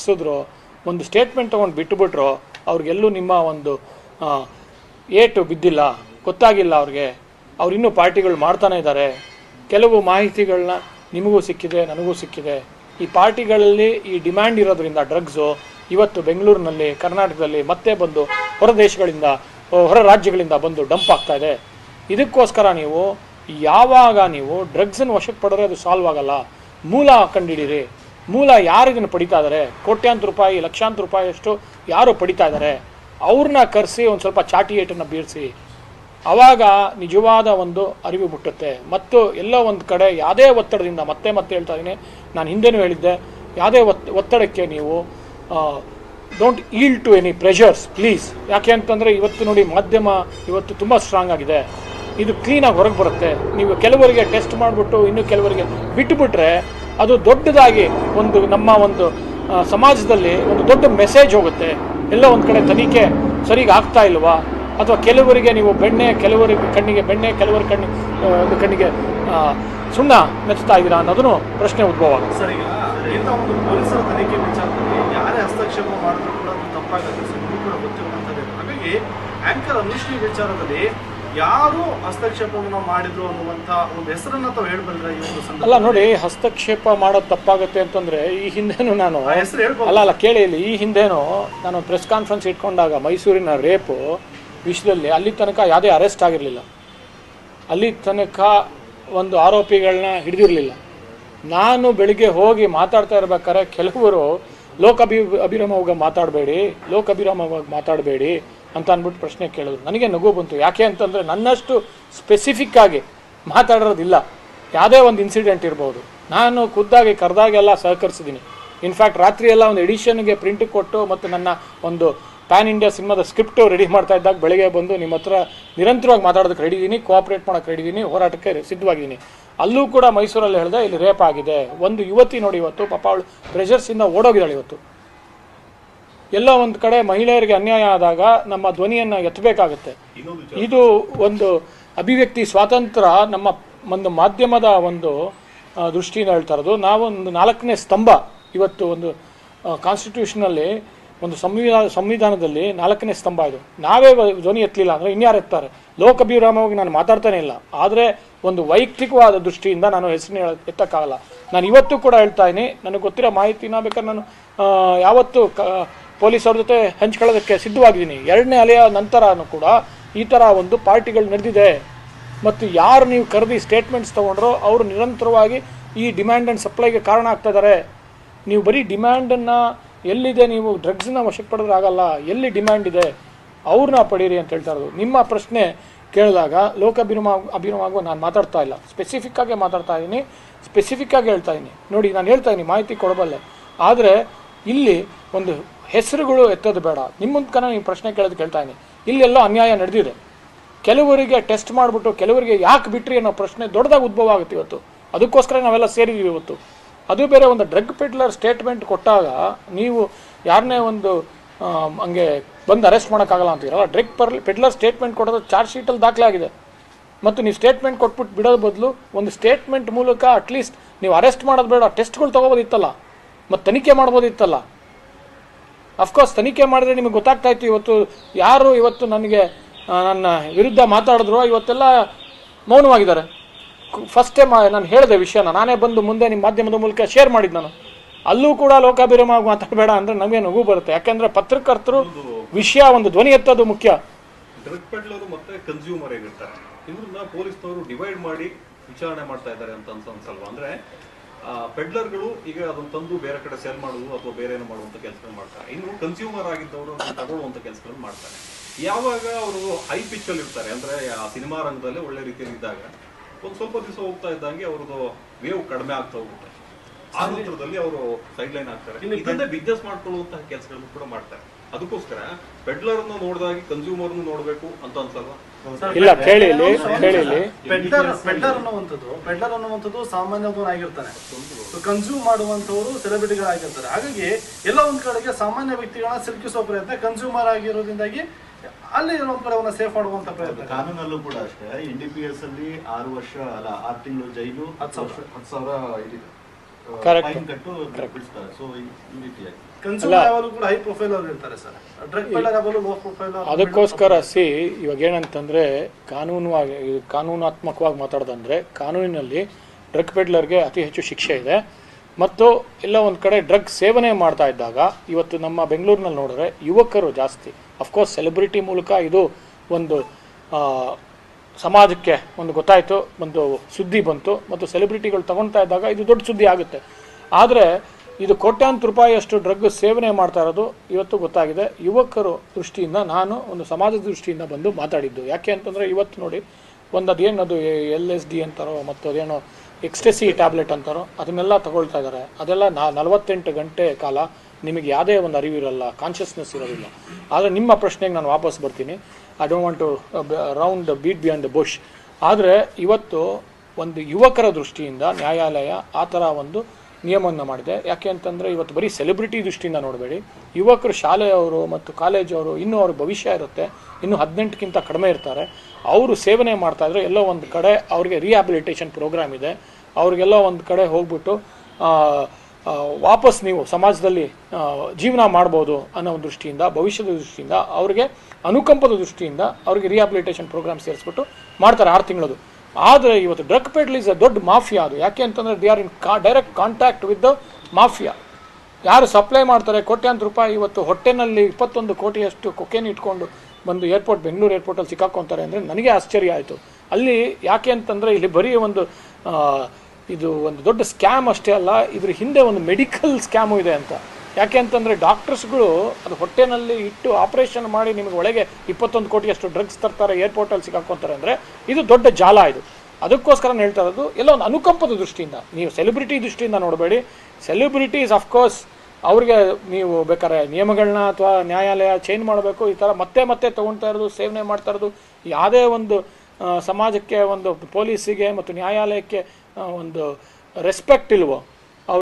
ತಪ್ಪಿಸಿದ್ರು ಒಂದು ಸ್ಟೇಟ್ಮೆಂಟ್ ತೊಗೊಂಡು ಬಿಟ್ಟುಬಿಟ್ರು ಅವ್ರಿಗೆಲ್ಲೂ ನಿಮ್ಮ ಒಂದು ಆ, ಏಟು ಬಿದ್ದಿಲ್ಲ ಗೊತ್ತಾಗಿಲ್ಲ ಅವ್ರಿಗೆ ಅವ್ರು ಇನ್ನೂ ಪಾರ್ಟಿಗಳು ಮಾಡ್ತಾನೆ ಇದ್ದಾರೆ ಕೆಲವು ಮಾಹಿತಿಗಳನ್ನ ನಿಮಗೂ ಸಿಕ್ಕಿದೆ ನನಗೂ ಸಿಕ್ಕಿದೆ ಈ ಪಾರ್ಟಿಗಳಲ್ಲಿ ಈ ಡಿಮ್ಯಾಂಡ್ ಇರೋದ್ರಿಂದ ಡ್ರಗ್ಸು ಇವತ್ತು ಬೆಂಗಳೂರಿನಲ್ಲಿ ಕರ್ನಾಟಕದಲ್ಲಿ ಮತ್ತೆ ಬಂದು ಹೊರ ದೇಶಗಳಿಂದ ಓ, ಹೊರ ರಾಜ್ಯಗಳಿಂದ ಬಂದು ಡಂಪ್ ಆಗ್ತಾ ಇದೆ ಇದಕ್ಕೋಸ್ಕರ ನೀವು ಯಾವಾಗ ನೀವು ಡ್ರಗ್ಸನ್ನು ವಶಕ್ಕೆ ಪಡೆದ್ರೆ ಅದು ಸಾಲ್ವ್ ಆಗಲ್ಲ ಮೂಲ ಕಂಡುಹಿಡೀರಿ ಮೂಲ ಯಾರು ಇದನ್ನು ಪಡಿತಾ ಇದ್ದಾರೆ ಕೋಟ್ಯಾಂತರ ರೂಪಾಯಿ ಲಕ್ಷಾಂತರ ರೂಪಾಯಿ ಅಷ್ಟು ಯಾರು ಪಡಿತಾ ಇದ್ದಾರೆ ಅವ್ರನ್ನ ಕರೆಸಿ ಒಂದು ಸ್ವಲ್ಪ ಚಾಟಿ ಏಟನ್ನು ಬೀರಿಸಿ ಆವಾಗ ನಿಜವಾದ ಒಂದು ಅರಿವು ಮುಟ್ಟುತ್ತೆ ಮತ್ತು ಎಲ್ಲೋ ಒಂದು ಕಡೆ ಯಾವುದೇ ಒತ್ತಡದಿಂದ ಮತ್ತೆ ಮತ್ತೆ ಹೇಳ್ತಾ ಇದ್ದೀನಿ ನಾನು ಹಿಂದೆನೂ ಹೇಳಿದ್ದೆ ಯಾವುದೇ ಒತ್ ಒತ್ತಡಕ್ಕೆ ನೀವು don't yield to any pressures please ಯಾಕೆ ಅಂತಂದರೆ ಇವತ್ತು ನೋಡಿ ಮಾಧ್ಯಮ ಇವತ್ತು ತುಂಬ ಸ್ಟ್ರಾಂಗ್ ಆಗಿದೆ ಇದು ಕ್ಲೀನಾಗಿ ಹೊರಗೆ ಬರುತ್ತೆ ನೀವು ಕೆಲವರಿಗೆ ಟೆಸ್ಟ್ ಮಾಡಿಬಿಟ್ಟು ಇನ್ನು ಕೆಲವರಿಗೆ ಬಿಟ್ಟುಬಿಟ್ರೆ ಅದು ದೊಡ್ಡದಾಗಿ ಒಂದು ನಮ್ಮ ಒಂದು ಆ, ಸಮಾಜದಲ್ಲಿ ಒಂದು ದೊಡ್ಡ ಮೆಸೇಜ್ ಹೋಗುತ್ತೆ ಎಲ್ಲ ಒಂದು ಕಡೆ ತನಿಖೆ ಸರಿಗೆ ಆಗ್ತಾ ಇಲ್ವಾ ಅಥವಾ ಕೆಲವರಿಗೆ ನೀವು ಬೆಣ್ಣೆ ಕೆಲವರಿಗೆ ಕಣ್ಣಿಗೆ ಬೆಣ್ಣೆ ಕೆಲವರ ಕಣ್ಣಿ ಆ, ಒಂದು ಕಣ್ಣಿಗೆ ಆ, ಸುಣ್ಣ ಮೆಚ್ಚುತ್ತಾ ಇದ್ದೀರಾ ಅನ್ನೋದನ್ನು ಪ್ರಶ್ನೆ ಉದ್ಭವ ಆಗುತ್ತೆ ಸರ್ ಈಗ ಇಂಥ ಒಂದು ಪೊಲೀಸರ ತನಿಖೆ ವಿಚಾರದಲ್ಲಿ ಯಾರೇ ಹಸ್ತಕ್ಷೇಪ ಮಾಡಿದ್ರು ಕೂಡ ಅದು ತಪ್ಪಾಗುತ್ತೆ ಸರ್ ನಿಮಗೂ ಕೂಡ ಗೊತ್ತಿರುವಂಥದ್ದೇ ಹಾಗಾಗಿ ಆಂಕರ್ ಅನುಶ್ರೀ ವಿಚಾರದಲ್ಲಿ ಯಾರು ಹಸ್ತಕ್ಷೇಪವನ್ನು ಮಾಡಿದ್ರು ಅನ್ನುವಂಥ ಒಂದು ಹೆಸರನ್ನ ತಾವು ಹೇಳ್ಬಲ್ರ ಈ ಒಂದು ಸಂದರ್ಭ ಅಲ್ಲ ನೋಡಿ ಹಸ್ತಕ್ಷೇಪ ಮಾಡೋದು ತಪ್ಪಾಗುತ್ತೆ ಅಂತಂದ್ರೆ ಈ ಹಿಂದೆನೂ ನಾನು ಆ ಹೆಸರು ಹೇಳ್ಬೋದು ಅಲ್ಲ ಅಲ್ಲ ಕೇಳಿ ಇಲ್ಲಿ ಈ ಹಿಂದೆನೂ ನಾನು ಪ್ರೆಸ್ ಕಾನ್ಫರೆನ್ಸ್ ಇಟ್ಕೊಂಡಾಗ ಮೈಸೂರಿನ ರೇಪು ವಿಷಯದಲ್ಲಿ ಅಲ್ಲಿ ತನಕ ಯಾವುದೇ ಅರೆಸ್ಟ್ ಆಗಿರಲಿಲ್ಲ ಅಲ್ಲಿ ತನಕ ಒಂದು ಆರೋಪಿಗಳನ್ನ ಹಿಡಿದಿರಲಿಲ್ಲ ನಾನು ಬೆಳಿಗ್ಗೆ ಹೋಗಿ ಮಾತಾಡ್ತಾ ಇರ್ಬೇಕಾದ್ರೆ ಕೆಲವರು ಲೋಕ ಅಭಿ ಅಭಿರಾಮವಾಗ ಮಾತಾಡಬೇಡಿ ಲೋಕ ಅಭಿರಾಮವಾಗಿ ಮಾತಾಡಬೇಡಿ ಅಂತ ಅಂದ್ಬಿಟ್ಟು ಪ್ರಶ್ನೆ ಕೇಳಿದ್ರು ನನಗೆ ನಗು ಬಂತು ಯಾಕೆ ಅಂತಂದರೆ ನನ್ನಷ್ಟು ಸ್ಪೆಸಿಫಿಕ್ ಆಗಿ ಮಾತಾಡೋದಿಲ್ಲ ಯಾವುದೇ ಒಂದು ಇನ್ಸಿಡೆಂಟ್ ಇರ್ಬೋದು ನಾನು ಖುದ್ದಾಗಿ ಕರೆದಾಗೆಲ್ಲ ಸಹಕರಿಸಿದ್ದೀನಿ ಇನ್ಫ್ಯಾಕ್ಟ್ ರಾತ್ರಿ ಎಲ್ಲ ಒಂದು ಎಡಿಷನ್ಗೆ ಪ್ರಿಂಟ್ ಕೊಟ್ಟು ಮತ್ತು ನನ್ನ ಒಂದು ಪ್ಯಾನ್ ಇಂಡಿಯಾ ಸಿನಿಮಾದ ಸ್ಕ್ರಿಪ್ಟು ರೆಡಿ ಮಾಡ್ತಾ ಇದ್ದಾಗ ಬೆಳಗ್ಗೆ ಬಂದು ನಿಮ್ಮ ಹತ್ರ ನಿರಂತರವಾಗಿ ಮಾತಾಡೋದಕ್ಕೆ ರೆಡಿ ಇದ್ದೀನಿ ಕೋಆಪ್ರೇಟ್ ಮಾಡೋಕ್ಕೆ ರೆಡಿ ಇದ್ದೀನಿ ಹೋರಾಟಕ್ಕೆ ಸಿದ್ಧವಾಗಿದ್ದೀನಿ ಅಲ್ಲೂ ಕೂಡ ಮೈಸೂರಲ್ಲಿ ಹೇಳಿದೆ ಇಲ್ಲಿ ರೇಪ್ ಆಗಿದೆ ಒಂದು ಯುವತಿ ನೋಡಿ ಇವತ್ತು ಪಾಪ ಅವಳು ಪ್ರೆಷರ್ಸಿಂದ ಓಡೋಗಿದ್ದಾಳೆ ಇವತ್ತು ಎಲ್ಲೋ ಒಂದು ಕಡೆ ಮಹಿಳೆಯರಿಗೆ ಅನ್ಯಾಯ ಆದಾಗ ನಮ್ಮ ಧ್ವನಿಯನ್ನು ಎತ್ತಬೇಕಾಗುತ್ತೆ ಇದು ಒಂದು ಅಭಿವ್ಯಕ್ತಿ ಸ್ವಾತಂತ್ರ್ಯ ನಮ್ಮ ಒಂದು ಮಾಧ್ಯಮದ ಒಂದು ಆ, ದೃಷ್ಟಿಯಿಂದ ಹೇಳ್ತಾ ಇರೋದು ನಾವು ಒಂದು ನಾಲ್ಕನೇ ಸ್ತಂಭ ಇವತ್ತು ಒಂದು ಕಾನ್ಸ್ಟಿಟ್ಯೂಷನಲ್ಲಿ ಒಂದು ಸಂವಿಧಾನ ಸಂವಿಧಾನದಲ್ಲಿ ನಾಲ್ಕನೇ ಸ್ತಂಭ ಇದು ನಾವೇ ವ- ಧ್ವನಿ ಎತ್ತಲಿಲ್ಲ ಅಂದರೆ ಇನ್ಯಾರು ಎತ್ತಾರೆ ಲೋಕಭಿರಾಮವಾಗಿ ನಾನು ಮಾತಾಡ್ತಾನೆ ಇಲ್ಲ ಆದರೆ ಒಂದು ವೈಯಕ್ತಿಕವಾದ ದೃಷ್ಟಿಯಿಂದ ನಾನು ಹೆಸರನ್ನ ಹೇಳ ಎತ್ತಕ್ಕಾಗಲ್ಲ ನಾನು ಇವತ್ತು ಕೂಡ ಹೇಳ್ತಾ ಇದ್ದೀನಿ ನನಗೆ ಗೊತ್ತಿರೋ ಮಾಹಿತಿನ ಬೇಕಾದ್ರೆ ನಾನು ಆ, ಯಾವತ್ತು ಕ ಪೊಲೀಸ್ ಅವ್ರ ಜೊತೆ ಹಂಚ್ಕೊಳ್ಳೋದಕ್ಕೆ ಸಿದ್ಧವಾಗಿದ್ದೀನಿ ಎರಡನೇ ಅಲೆಯ ನಂತರನೂ ಕೂಡ ಈ ಥರ ಒಂದು ಪಾರ್ಟಿಗಳು ನಡೆದಿದೆ ಮತ್ತು ಯಾರು ನೀವು ಕರೆದಿ ಸ್ಟೇಟ್ಮೆಂಟ್ಸ್ ತೊಗೊಂಡ್ರೋ ಅವರು ನಿರಂತರವಾಗಿ ಈ ಡಿಮ್ಯಾಂಡ್ ಆ್ಯಂಡ್ ಸಪ್ಲೈಗೆ ಕಾರಣ ಆಗ್ತಾ ಇದ್ದಾರೆ ನೀವು ಬರೀ ಡಿಮ್ಯಾಂಡನ್ನು ಎಲ್ಲಿದೆ ನೀವು ಡ್ರಗ್ಸ್ನ ವಶಕ್ಕೆ ಪಡೆದ್ರೆ ಆಗಲ್ಲ ಎಲ್ಲಿ ಡಿಮ್ಯಾಂಡ್ ಇದೆ ಅವ್ರನ್ನ ಪಡೀರಿ ಅಂತ ಹೇಳ್ತಾ ಇರೋದು ನಿಮ್ಮ ಪ್ರಶ್ನೆ ಕೇಳಿದಾಗ ಲೋಕ ಅಭಿನಮ ಅಭಿನವಾಗುವ ನಾನು ಮಾತಾಡ್ತಾ ಇಲ್ಲ ಸ್ಪೆಸಿಫಿಕ್ ಆಗಿ ಮಾತಾಡ್ತಾ ಇದ್ದೀನಿ ಸ್ಪೆಸಿಫಿಕ್ ಆಗಿ ಹೇಳ್ತಾ ಇದ್ದೀನಿ ನೋಡಿ ನಾನು ಹೇಳ್ತಾ ಇದ್ದೀನಿ ಮಾಹಿತಿ ಕೊಡಬಲ್ಲೆ ಆದರೆ ಇಲ್ಲಿ ಒಂದು ಹೆಸರುಗಳು ಎತ್ತೋದು ಬೇಡ ನಿಮ್ಮ ಮುಖಾನ ನೀವು ಪ್ರಶ್ನೆ ಕೇಳೋದು ಕೇಳ್ತಾ ಇದ್ದೀನಿ ಇಲ್ಲೆಲ್ಲೋ ಅನ್ಯಾಯ ನಡೆದಿದೆ ಕೆಲವರಿಗೆ ಟೆಸ್ಟ್ ಮಾಡಿಬಿಟ್ಟು ಕೆಲವರಿಗೆ ಯಾಕೆ ಬಿಟ್ರಿ ಅನ್ನೋ ಪ್ರಶ್ನೆ ದೊಡ್ಡದಾಗಿ ಉದ್ಭವ ಆಗುತ್ತೆ ಇವತ್ತು ಅದಕ್ಕೋಸ್ಕರ ನಾವೆಲ್ಲ ಸೇರಿದ್ದೀವಿ ಇವತ್ತು ಅದು ಬೇರೆ ಒಂದು ಡ್ರಗ್ ಪೆಡ್ಲರ್ ಸ್ಟೇಟ್ಮೆಂಟ್ ಕೊಟ್ಟಾಗ ನೀವು ಯಾರನ್ನೇ ಒಂದು ಆ, ಹಂಗೆ ಬಂದು ಅರೆಸ್ಟ್ ಮಾಡೋಕ್ಕಾಗಲ್ಲ ಅಂತೀರಲ್ಲ ಡ್ರಗ್ ಪರ್ ಪೆಡ್ಲರ್ ಸ್ಟೇಟ್ಮೆಂಟ್ ಕೊಡೋದು ಚಾರ್ಜ್ ಶೀಟಲ್ಲಿ ದಾಖಲೆ ಆಗಿದೆ ಮತ್ತು ನೀವು ಸ್ಟೇಟ್ಮೆಂಟ್ ಕೊಟ್ಬಿಟ್ಟು ಬಿಡೋದು ಬದಲು ಒಂದು ಸ್ಟೇಟ್ಮೆಂಟ್ ಮೂಲಕ ಅಟ್ಲೀಸ್ಟ್ ನೀವು ಅರೆಸ್ಟ್ ಮಾಡೋದು ಬೇಡ ಟೆಸ್ಟ್ಗಳು ತೊಗೋಬೋದಿತ್ತಲ್ಲ ಮತ್ತು ತನಿಖೆ ಮಾಡ್ಬೋದಿತ್ತಲ್ಲ ಅಫ್ಕೋರ್ಸ್ ತನಿಖೆ ಮಾಡಿದ್ರೆ ನಿಮಗೆ ಗೊತ್ತಾಗ್ತಾ ಇತ್ತು ಇವತ್ತು ಯಾರು ಇವತ್ತು ನನಗೆ ಆ, ನನ್ನ ವಿರುದ್ಧ ಮಾತಾಡಿದ್ರು ಇವತ್ತೆಲ್ಲ ಮೌನವಾಗಿದ್ದಾರೆ ಫಸ್ಟ್ ಟೈಮ್ ನಾನು ಹೇಳಿದೆ ವಿಷಯನ ನಾನೇ ಬಂದು ಮುಂದೆ ನಿಮ್ಮ ಮಾಧ್ಯಮದ ಮೂಲಕ ಶೇರ್ ಮಾಡಿದ್ದು ನಾನು ಅಲ್ಲೂ ಕೂಡ ಲೋಕಾಭಿರಾಮವಾಗಿ ಮಾತಾಡಬೇಡ ಅಂದರೆ ನಮಗೆ ನಗು ಬರುತ್ತೆ ಯಾಕೆಂದರೆ ಪತ್ರಕರ್ತರು ವಿಷಯ ಒಂದು ಧ್ವನಿ ಎತ್ತೋದು ಮುಖ್ಯ ಡ್ರಗ್ ಪೆಡ್ಲರು ಮತ್ತೆ ಕನ್ಸ್ಯೂಮರ್ ಹೇಗಿರ್ತಾರೆ ಇವ್ರನ್ನ ಪೊಲೀಸ್ನವರು ಡಿವೈಡ್ ಮಾಡಿ ವಿಚಾರಣೆ ಮಾಡ್ತಾ ಇದ್ದಾರೆ ಅಂತ ಅನ್ಸ ಅನ್ಸಲ್ವಾ ಅಂದ್ರೆ ಪೆಡ್ಲರ್ಗಳು ಈಗ ಅದನ್ನ ತಂದು ಬೇರೆ ಕಡೆ ಸೆಲ್ ಮಾಡುವುದು ಅಥವಾ ಬೇರೆ ಏನೋ ಮಾಡುವಂತ ಕೆಲಸ ಮಾಡ್ತಾರೆ ಇನ್ನು ಕನ್ಸ್ಯೂಮರ್ ಆಗಿದ್ದವರು ಅದನ್ನ ತಗೊಳ್ಳುವಂತ ಕೆಲಸಗಳನ್ನು ಮಾಡ್ತಾರೆ ಯಾವಾಗ ಅವರು ಹೈ ಪಿಚ್ ಅಲ್ಲಿ ಇರ್ತಾರೆ ಅಂದ್ರೆ ಆ ಸಿನಿಮಾ ರಂಗದಲ್ಲಿ ಒಳ್ಳೆ ರೀತಿಯಲ್ಲಿ ಇದ್ದಾಗ ಒಂದ್ ಸ್ವಲ್ಪ ದಿವಸ ಹೋಗ್ತಾ ಇದ್ದಂಗೆ ಅವ್ರದ್ದು ವೇವ್ ಕಡಿಮೆ ಆಗ್ತಾ ಹೋಗುತ್ತೆ ಆ ನಂತರದಲ್ಲಿ ಅವರು ಸೈಡ್ ಲೈನ್ ಆಗ್ತಾರೆ ಇದನ್ನೇ ಬಿಸ್ನೆಸ್ ಮಾಡ್ಕೊಳ್ಳುವಂತಹ ಕೆಲಸಗಳನ್ನು ಕೂಡ ಮಾಡ್ತಾರೆ ಅದಕ್ಕೋಸ್ಕರ ಪೆಡ್ಲರ್ ಅನ್ನು ನೋಡಿದಾಗಿ ಕನ್ಸ್ಯೂಮರ್ ನೋಡ್ಬೇಕು ಅಂತ ಅನ್ಸಲ್ವಾ ಇಲ್ಲ ಕೇಳಿ ಇಲ್ಲಿ ಕೇಳಿ ಇಲ್ಲಿ ಪೆಡ್ಲರ್ ಪೆಡ್ಲರ್ ಅನ್ನುವಂಥದ್ದು ಪೆಡ್ಲರ್ ಅನ್ನುವಂಥದ್ದು ಸಾಮಾನ್ಯದವನು ಆಗಿರ್ತಾನೆ ಕನ್ಸ್ಯೂಮ್ ಮಾಡುವಂಥವ್ರು ಸೆಲೆಬ್ರಿಟಿಗಳಾಗಿರ್ತಾರೆ ಹಾಗಾಗಿ ಎಲ್ಲ ಒಂದ್ ಕಡೆಗೆ ಸಾಮಾನ್ಯ ವ್ಯಕ್ತಿಗಳನ್ನ ಸಿಲುಕಿಸುವ ಪ್ರಯತ್ನ ಕನ್ಸ್ಯೂಮರ್ ಆಗಿರೋದ್ರಿಂದಾಗಿ ಅಲ್ಲಿ ಒಂದ್ ಕಡೆ ಅವನ್ನ ಸೇಫ್ ಮಾಡುವಂತ ಪ್ರಯತ್ನ ಕಾನೂನಲ್ಲೂ ಕೂಡ ಅಷ್ಟೇ ಎನ್ ಡಿ ಪಿ ಎಸ್ ಅಲ್ಲಿ ಆರು ವರ್ಷ ಅಲ್ಲ ಆರು ತಿಂಗಳು ಜೈಲು ಹತ್ತು ಸಾವಿರ. ಹತ್ತು ಸಾವಿರ ಇದಿದೆ Correct. ಫೈನ್ ಕಟ್ಟು ಬಿಡಿಸ್ತಾರೆ ಸೊ ಈ ರೀತಿಯಾಗಿ ಕನ್ಸ್ಯೂಮರ್ ಯಾವಾಗಲೂ ಕೂಡ ಹೈ ಪ್ರೊಫೈಲ್ ಅವ್ರು ಇರ್ತಾರೆ ಸರ್ ಡ್ರಗ್ ಪೆಡ್ಲರ್ ಯಾವಾಗಲೂ ಲೋ ಪ್ರೊಫೈಲ್ ಅದಕ್ಕೋಸ್ಕರ ಸಿ ಇವಾಗ ಏನಂತಂದ್ರೆ ಕಾನೂನುವಾಗಿ ಇದು ಕಾನೂನಾತ್ಮಕವಾಗಿ ಮಾತಾಡೋದಂದ್ರೆ ಕಾನೂನಿನಲ್ಲಿ ಡ್ರಗ್ ಪೆಡ್ಲರ್ಗೆ ಅತಿ ಹೆಚ್ಚು ಶಿಕ್ಷೆ ಇದೆ ಮತ್ತು ಎಲ್ಲ ಒಂದು ಕಡೆ ಡ್ರಗ್ ಸೇವನೆ ಮಾಡ್ತಾ ಇದ್ದಾಗ ಇವತ್ತು ನಮ್ಮ ಬೆಂಗಳೂರಿನಲ್ಲಿ ನೋಡಿದ್ರೆ ಯುವಕರು ಜಾಸ್ತಿ ಅಫ್ಕೋರ್ಸ್ ಸೆಲೆಬ್ರಿಟಿ ಮೂಲಕ ಇದು ಒಂದು ಆ, ಸಮಾಜಕ್ಕೆ ಒಂದು ಗೊತ್ತಾಯಿತು ಒಂದು ಸುದ್ದಿ ಬಂತು ಮತ್ತು ಸೆಲೆಬ್ರಿಟಿಗಳು ತಗೊಳ್ತಾ ಇದ್ದಾಗ ಇದು ದೊಡ್ಡ ಸುದ್ದಿ ಆಗುತ್ತೆ ಆದರೆ ಇದು ಕೋಟ್ಯಾಂತರ ರೂಪಾಯಿಯಷ್ಟು ಡ್ರಗ್ ಸೇವನೆ ಮಾಡ್ತಾ ಇರೋದು ಇವತ್ತು ಗೊತ್ತಾಗಿದೆ ಯುವಕರು ದೃಷ್ಟಿಯಿಂದ ನಾನು ಒಂದು ಸಮಾಜದ ದೃಷ್ಟಿಯಿಂದ ಬಂದು ಮಾತಾಡಿದ್ದು ಯಾಕೆ ಅಂತಂದರೆ ಇವತ್ತು ನೋಡಿ ಒಂದು ಅದೇನು ಅದು ಎಲ್ ಎಸ್ ಡಿ ಅಂತಾರೋ ಮತ್ತು ಅದೇನೋ ಎಕ್ಸ್ಟೆಸಿ ಟ್ಯಾಬ್ಲೆಟ್ ಅಂತಾರೋ ಅದನ್ನೆಲ್ಲ ತಗೊಳ್ತಾ ಇದ್ದಾರೆ ಅದೆಲ್ಲ ನಾ ನಲವತ್ತೆಂಟು ಗಂಟೆ ಕಾಲ ನಿಮಗೆ ಯಾವುದೇ ಒಂದು ಅರಿವಿರಲ್ಲ ಕಾನ್ಷಿಯಸ್ನೆಸ್ ಇರೋದಿಲ್ಲ ಆದರೆ ನಿಮ್ಮ ಪ್ರಶ್ನೆಗೆ ನಾನು ವಾಪಸ್ ಬರ್ತೀನಿ I don't want to round beat beyond the bush ಆದರೆ ಇವತ್ತು ಒಂದು ಯುವಕರ ದೃಷ್ಟಿಯಿಂದ ನ್ಯಾಯಾಲಯ ಆ ಥರ ಒಂದು ನಿಯಮವನ್ನು ಮಾಡಿದೆ ಯಾಕೆ ಅಂತಂದರೆ ಇವತ್ತು ಬರೀ ಸೆಲೆಬ್ರಿಟಿ ದೃಷ್ಟಿಯಿಂದ ನೋಡಬೇಡಿ ಯುವಕರು ಶಾಲೆಯವರು ಮತ್ತು ಕಾಲೇಜವರು ಇನ್ನೂ ಅವ್ರ ಭವಿಷ್ಯ ಇರುತ್ತೆ ಇನ್ನೂ ಹದಿನೆಂಟಕ್ಕಿಂತ ಕಡಿಮೆ ಇರ್ತಾರೆ ಅವರು ಸೇವನೆ ಮಾಡ್ತಾ ಇದ್ರೆ ಎಲ್ಲೋ ಒಂದು ಕಡೆ ಅವ್ರಿಗೆ ರಿಹ್ಯಾಬಿಲಿಟೇಷನ್ ಪ್ರೋಗ್ರಾಮ್ ಇದೆ ಅವ್ರಿಗೆಲ್ಲೋ ಒಂದು ಕಡೆ ಹೋಗ್ಬಿಟ್ಟು ಆ, ಆ, ವಾಪಸ್ ನೀವು ಸಮಾಜದಲ್ಲಿ ಆ, ಜೀವನ ಮಾಡ್ಬೋದು ಅನ್ನೋ ಒಂದು ದೃಷ್ಟಿಯಿಂದ ಭವಿಷ್ಯದ ದೃಷ್ಟಿಯಿಂದ ಅವ್ರಿಗೆ ಅನುಕಂಪದ ದೃಷ್ಟಿಯಿಂದ ಅವ್ರಿಗೆ ರಿಹ್ಯಾಬಿಲಿಟೇಷನ್ ಪ್ರೋಗ್ರಾಮ್ ಸೇರಿಸ್ಬಿಟ್ಟು ಮಾಡ್ತಾರೆ ಆರು ತಿಂಗಳದು ಆದರೆ ಇವತ್ತು ಡ್ರಗ್ ಪೆಡ್ಲ್ ಇಸ್ ಅ ದೊಡ್ಡ ಮಾಫಿಯಾ ಅದು ಯಾಕೆ ಅಂತಂದರೆ ದೇ ಆರ್ ಇನ್ ಕಾ direct contact with the mafia ಯಾರು ಸಪ್ಲೈ ಮಾಡ್ತಾರೆ ಕೋಟ್ಯಾಂತರ ರೂಪಾಯಿ ಇವತ್ತು ಹೊಟ್ಟೆನಲ್ಲಿ ಇಪ್ಪತ್ತೊಂದು ಕೋಟಿಯಷ್ಟು ಕೊಕೇನ್ ಇಟ್ಕೊಂಡು ಬಂದು ಏರ್ಪೋರ್ಟ್ ಬೆಂಗಳೂರು ಏರ್ಪೋರ್ಟಲ್ಲಿ ಸಿಕ್ಕಾಕೊಂತಾರೆ ಅಂದರೆ ನನಗೆ ಆಶ್ಚರ್ಯ ಆಯಿತು ಅಲ್ಲಿ ಯಾಕೆ ಅಂತಂದರೆ ಇಲ್ಲಿ ಬರೀ ಒಂದು ಆ, ಇದು ಒಂದು ದೊಡ್ಡ ಸ್ಕ್ಯಾಮ್ ಅಷ್ಟೇ ಅಲ್ಲ ಇದ್ರ ಹಿಂದೆ ಒಂದು ಮೆಡಿಕಲ್ ಸ್ಕ್ಯಾಮು ಇದೆ ಅಂತ ಯಾಕೆ ಅಂತಂದರೆ ಡಾಕ್ಟರ್ಸ್ಗಳು ಅದು ಹೊಟ್ಟೆನಲ್ಲಿ ಇಟ್ಟು ಆಪರೇಷನ್ ಮಾಡಿ ನಿಮಗೆ ಒಳಗೆ ಇಪ್ಪತ್ತೊಂದು ಕೋಟಿಯಷ್ಟು ಡ್ರಗ್ಸ್ ತರ್ತಾರೆ ಏರ್ಪೋರ್ಟಲ್ಲಿ ಸಿಕ್ಕಾಕೊಂತಾರೆ ಅಂದರೆ ಇದು ದೊಡ್ಡ ಜಾಲ ಇದು ಅದಕ್ಕೋಸ್ಕರ ನಾನು ಹೇಳ್ತಾ ಇರೋದು ಎಲ್ಲ ಒಂದು ಅನುಕಂಪದ ದೃಷ್ಟಿಯಿಂದ ನೀವು ಸೆಲೆಬ್ರಿಟಿ ದೃಷ್ಟಿಯಿಂದ ನೋಡಬೇಡಿ ಸೆಲೆಬ್ರಿಟೀಸ್ ಅಫ್ಕೋರ್ಸ್ ಅವ್ರಿಗೆ ನೀವು ಬೇಕಾದ್ರೆ ನಿಯಮಗಳನ್ನ ಅಥವಾ ನ್ಯಾಯಾಲಯ ಚೇಂಜ್ ಮಾಡಬೇಕು ಈ ಥರ ಮತ್ತೆ ಮತ್ತೆ ತೊಗೊಳ್ತಾ ಇರೋದು ಸೇವನೆ ಮಾಡ್ತಾ ಇರೋದು ಯಾವುದೇ ಒಂದು ಆ, ಸಮಾಜಕ್ಕೆ ಒಂದು ಪೊಲೀಸಿಗೆ ಮತ್ತು ನ್ಯಾಯಾಲಯಕ್ಕೆ ಆ, ಒಂದು ರೆಸ್ಪೆಕ್ಟ್ ಇಲ್ವೋ